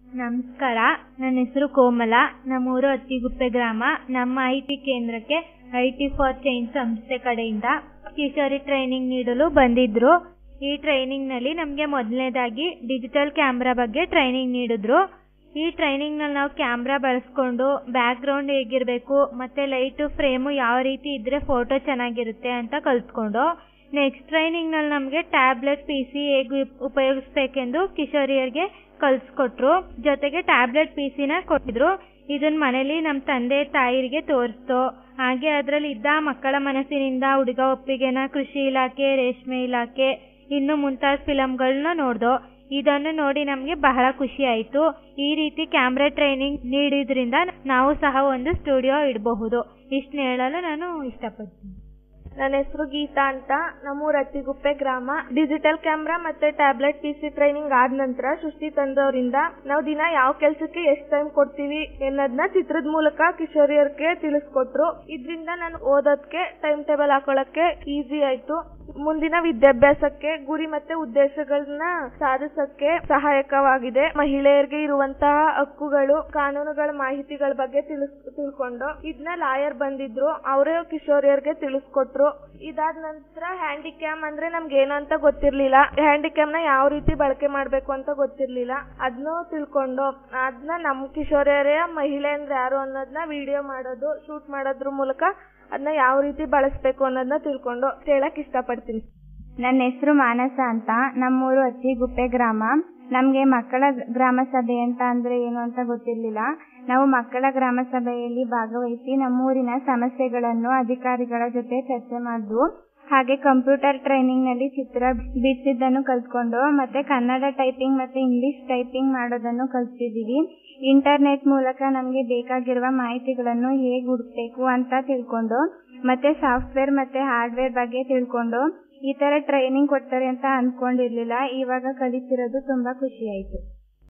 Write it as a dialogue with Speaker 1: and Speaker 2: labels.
Speaker 1: ನಮಸ್ಕಾರ ನನ್ನ ಹೆಸರು ಕೋಮಲ ನಮ್ಮೂರು ಅತ್ತಿಗುಪ್ಪೆ ಗ್ರಾಮ ನಮ್ಮ ಐ ಟಿ ಕೇಂದ್ರಕ್ಕೆ ಐ ಟಿ ಫಾರ್ ಚೇಂಜ್ ಸಂಸ್ಥೆ ಕಡೆಯಿಂದ ಕಿಶೋರಿ ಟ್ರೈನಿಂಗ್ ನೀಡಲು ಬಂದಿದ್ರು ಈ ಟ್ರೈನಿಂಗ್ನಲ್ಲಿ ನಮಗೆ ಮೊದಲನೇದಾಗಿ ಡಿಜಿಟಲ್ ಕ್ಯಾಮ್ರಾ ಬಗ್ಗೆ ಟ್ರೈನಿಂಗ್ ನೀಡಿದ್ರು ಈ ಟ್ರೈನಿಂಗ್ನಲ್ಲಿ ನಾವು ಕ್ಯಾಮ್ರಾ ಬಳಸ್ಕೊಂಡು ಬ್ಯಾಕ್ಗ್ರೌಂಡ್ ಹೇಗಿರಬೇಕು ಮತ್ತು ಲೈಟು ಫ್ರೇಮು ಯಾವ ರೀತಿ ಇದ್ದರೆ ಫೋಟೋ ಚೆನ್ನಾಗಿರುತ್ತೆ ಅಂತ ಕಲಿತ್ಕೊಂಡು ನೆಕ್ಸ್ಟ್ ಟ್ರೈನಿಂಗ್ನಲ್ಲಿ ನಮಗೆ ಟ್ಯಾಬ್ಲೆಟ್ ಪಿ ಸಿ ಹೇಗೆ ಉಪಯೋಗಿಸ್ಬೇಕೆಂದು ಕಿಶೋರಿಯರಿಗೆ ಕಲಿಸ್ಕೊಟ್ರು ಜೊತೆಗೆ ಟ್ಯಾಬ್ಲೆಟ್ ಪಿ ಸಿನ ಕೊಟ್ಟಿದ್ರು ಇದನ್ನ ಮನೇಲಿ ನಮ್ಮ ತಂದೆ ತಾಯಿರಿಗೆ ತೋರಿಸ್ತು ಹಾಗೆ ಅದರಲ್ಲಿ ಇದ್ದ ಮಕ್ಕಳ ಮನಸ್ಸಿನಿಂದ ಹುಡುಗ ಒಪ್ಪಿಗೆನ ಕೃಷಿ ಇಲಾಖೆ ರೇಷ್ಮೆ ಇಲಾಖೆ ಇನ್ನು ಮುಂತಾದ ಫಿಲಮ್ಗಳನ್ನ ನೋಡ್ದೋ ಇದನ್ನು ನೋಡಿ ನಮಗೆ ಬಹಳ ಖುಷಿ ಆಯಿತು ಈ ರೀತಿ ಕ್ಯಾಮ್ರಾ ಟ್ರೈನಿಂಗ್ ನೀಡಿದ್ರಿಂದ ನಾವು ಸಹ ಒಂದು ಸ್ಟುಡಿಯೋ ಇಡಬಹುದು ಇಷ್ಟನ್ನ ಹೇಳಲು ನಾನು ಇಷ್ಟಪಡ್ತೀನಿ
Speaker 2: ನನ್ನ ಹೆಸರು ಗೀತಾ ಅಂತ ನಮ್ಮೂರ ಅತ್ತಿಗುಪ್ಪೆ ಗ್ರಾಮ ಡಿಜಿಟಲ್ ಕ್ಯಾಮ್ರಾ ಮತ್ತೆ ಟ್ಯಾಬ್ಲೆಟ್ ಪಿ ಸಿ ಟ್ರೈನಿಂಗ್ ಆದ ನಂತರ ಸೃಷ್ಟಿ ತಂದವರಿಂದ ನಾವು ದಿನ ಯಾವ ಕೆಲಸಕ್ಕೆ ಎಷ್ಟು ಟೈಮ್ ಕೊಡ್ತೀವಿ ಅನ್ನೋದನ್ನ ಚಿತ್ರದ ಮೂಲಕ ಕಿಶೋರಿಯರ್ಗೆ ತಿಳಿಸ್ಕೊಟ್ರು ಇದರಿಂದ ನಾನು ಓದೋದಕ್ಕೆ ಟೈಮ್ ಟೇಬಲ್ ಹಾಕೊಳಕ್ಕೆ ಈಸಿ ಆಯ್ತು ಮುಂದಿನ ವಿದ್ಯಾಭ್ಯಾಸಕ್ಕೆ ಗುರಿ ಮತ್ತೆ ಉದ್ದೇಶಗಳನ್ನ ಸಾಧಿಸಕ್ಕೆ ಸಹಾಯಕವಾಗಿದೆ ಮಹಿಳೆಯರಿಗೆ ಇರುವಂತಹ ಹಕ್ಕುಗಳು ಕಾನೂನುಗಳ ಮಾಹಿತಿಗಳ ಬಗ್ಗೆ ತಿಳಿಸ್ ತಿಳ್ಕೊಂಡು ಇದನ್ನ ಲಾಯರ್ ಬಂದಿದ್ರು ಅವರೇ ಕಿಶೋರಿಯರ್ಗೆ ತಿಳಿಸ್ಕೊಟ್ರು ಇದಾದ ನಂತರ ಹ್ಯಾಂಡಿಕ್ಯಾಮ್ ಅಂದ್ರೆ ನಮ್ಗೆ ಏನು ಅಂತ ಗೊತ್ತಿರ್ಲಿಲ್ಲ ಹ್ಯಾಂಡಿಕ್ಯಾಮ್ ನ ಯಾವ ರೀತಿ ಬಳಕೆ ಮಾಡ್ಬೇಕು ಅಂತ ಗೊತ್ತಿರ್ಲಿಲ್ಲ ಅದನ್ನು ತಿಳ್ಕೊಂಡು ಅದನ್ನ ನಮ್ ಕಿಶೋರಿಯರೇ ಮಹಿಳೆ ಅಂದ್ರೆ ಯಾರು ಅನ್ನೋದನ್ನ ವಿಡಿಯೋ ಮಾಡೋದು ಶೂಟ್ ಮಾಡೋದ್ರ ಮೂಲಕ ಅದನ್ನ ಯಾವ ರೀತಿ ಬಳಸ್ಬೇಕು ಅನ್ನೋದನ್ನ ತಿಳ್ಕೊಂಡು ಹೇಳಕ್ ಇಷ್ಟಪಡ್ತೀನಿ
Speaker 3: ನನ್ನ ಹೆಸರು ಮಾನಸ ಅಂತ ನಮ್ಮೂರು ಅತ್ತಿಗುಪ್ಪೆ ಗ್ರಾಮ ನಮಗೆ ಮಕ್ಕಳ ಗ್ರಾಮ ಸಭೆ ಅಂತ ಅಂದ್ರೆ ಏನು ಅಂತ ಗೊತ್ತಿರ್ಲಿಲ್ಲ ನಾವು ಮಕ್ಕಳ ಗ್ರಾಮ ಸಭೆಯಲ್ಲಿ ಭಾಗವಹಿಸಿ ನಮ್ಮೂರಿನ ಸಮಸ್ಯೆಗಳನ್ನು ಅಧಿಕಾರಿಗಳ ಜೊತೆ ಚರ್ಚೆ ಮಾಡಿದ್ವು ಹಾಗೆ ಕಂಪ್ಯೂಟರ್ ಟ್ರೈನಿಂಗ್ ನಲ್ಲಿ ಚಿತ್ರ ಬಿಡಿಸಿದ್ದನ್ನು ಕಲ್ತ್ಕೊಂಡು ಮತ್ತೆ ಕನ್ನಡ ಟೈಪಿಂಗ್ ಮತ್ತೆ ಇಂಗ್ಲಿಷ್ ಟೈಪಿಂಗ್ ಮಾಡೋದನ್ನು ಕಲ್ತಿದ್ದೀವಿ ಇಂಟರ್ನೆಟ್ ಮೂಲಕ ನಮಗೆ ಬೇಕಾಗಿರುವ ಮಾಹಿತಿಗಳನ್ನು ಹೇಗೆ ಹುಡುಕ್ಬೇಕು ಅಂತ ತಿಳ್ಕೊಂಡು ಮತ್ತೆ ಸಾಫ್ಟ್ವೇರ್ ಮತ್ತೆ ಹಾರ್ಡ್ವೇರ್ ಬಗ್ಗೆ ತಿಳ್ಕೊಂಡು ಈ ತರ ಟ್ರೈನಿಂಗ್ ಕೊಡ್ತಾರೆ ಅಂತ ಅನ್ಕೊಂಡಿರ್ಲಿಲ್ಲ ಇವಾಗ ಕಲಿತಿರೋದು ತುಂಬಾ ಖುಷಿ ಆಯ್ತು